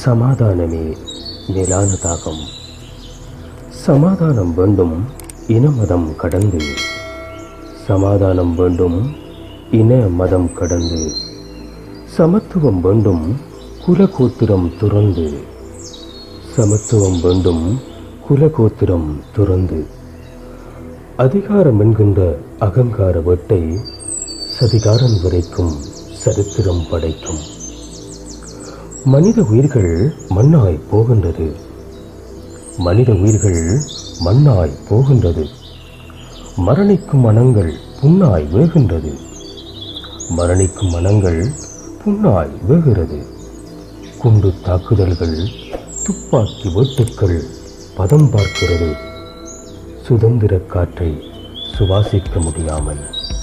சமாதானமே மேலான தாகம் சமாதானம் வேண்டும் இன மதம் கடந்து சமாதானம் வேண்டும் இன மதம் கடந்து சமத்துவம் வேண்டும் குலகோத்திரம் துறந்து சமத்துவம் வேண்டும் குலகோத்திரம் துறந்து அதிகாரம் என்கின்ற அகங்கார வேட்டை சதிகாரம் வரைக்கும் சரித்திரம் படைக்கும் மனித உயிர்கள் மண்ணாய் போகின்றது மனித உயிர்கள் மண்ணாய் போகின்றது மரணிக்கும் மனங்கள் புண்ணாய் வேகின்றது மரணிக்கும் மனங்கள் புண்ணாய் வேகிறது குண்டு தாக்குதல்கள் துப்பாக்கி வேட்டுக்கள் பதம் பார்க்கிறது சுதந்திர காற்றை சுவாசிக்க முடியாமல்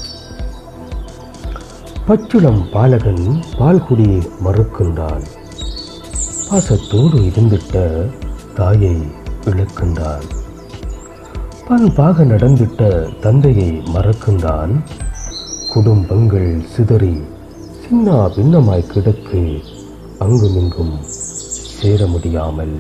பச்சுளம் பாலகன் பால்குடியை மறுக்கின்றான் பாசத்தோடு இருந்திட்ட தாயை இழக்கின்றான் பண்பாக நடந்திட்ட தந்தையை மறக்கின்றான் குடும்பங்கள் சிதறி சின்னா பின்னமாய் கிடக்கு அங்குமிங்கும் சேர முடியாமல்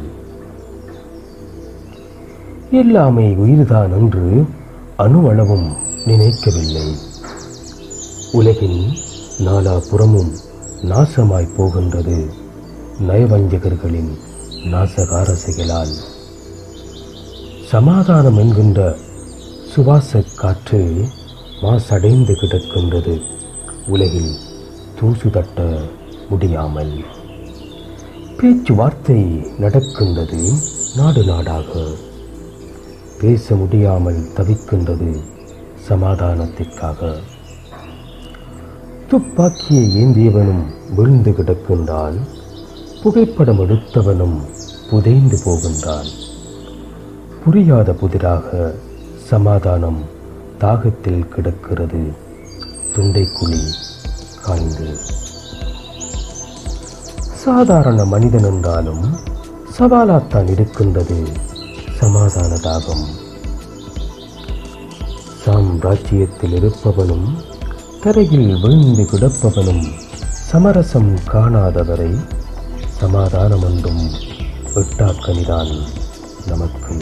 எல்லாமே உயிர்தான் என்று அணுவளவும் நினைக்கவில்லை உலகின் நாலாபுறமும் நாசமாய் போகின்றது நயவஞ்சகர்களின் நாசகார செயலால் சமாதானம் என்கின்ற சுவாச காற்று மாசடைந்து கிடக்கின்றது உலகில் தூசு தட்ட முடியாமல் பேச்சுவார்த்தை நடக்கின்றது நாடு நாடாக பேச முடியாமல் தவிக்கின்றது சமாதானத்திற்காக துப்பாக்கியை ஏந்தியவனும் விழுந்து கிடக்கின்றான் புகைப்படம் எடுத்தவனும் புதைந்து போகின்றான் புரியாத புதிராக சமாதானம் தாகத்தில் கிடக்கிறது துண்டைக்குழி காய்ந்து சாதாரண மனிதன் என்றாலும் சவாலாத்தான் இருக்கின்றது சமாதான தாகம் சாம்ராஜ்யத்தில் இருப்பவனும் தரையில் விழுந்து கிடப்பவனும் சமரசம் காணாதவரை சமாதானம் என்றும் எட்டாக்கனிதான் நமக்கு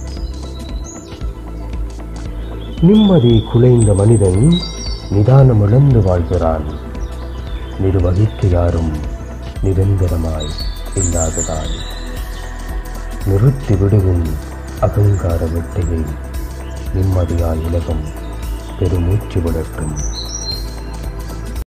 நிம்மதி குலைந்த மனிதன் நிதானம் இழந்து வாழ்கிறான் நிர்வகிக்க யாரும் நிரந்தரமாய் இல்லாததால் நிறுத்தி விடுவும் அகங்கார வெட்டையை நிம்மதியாய் உலகம் பெருமூச்சு விடட்டும்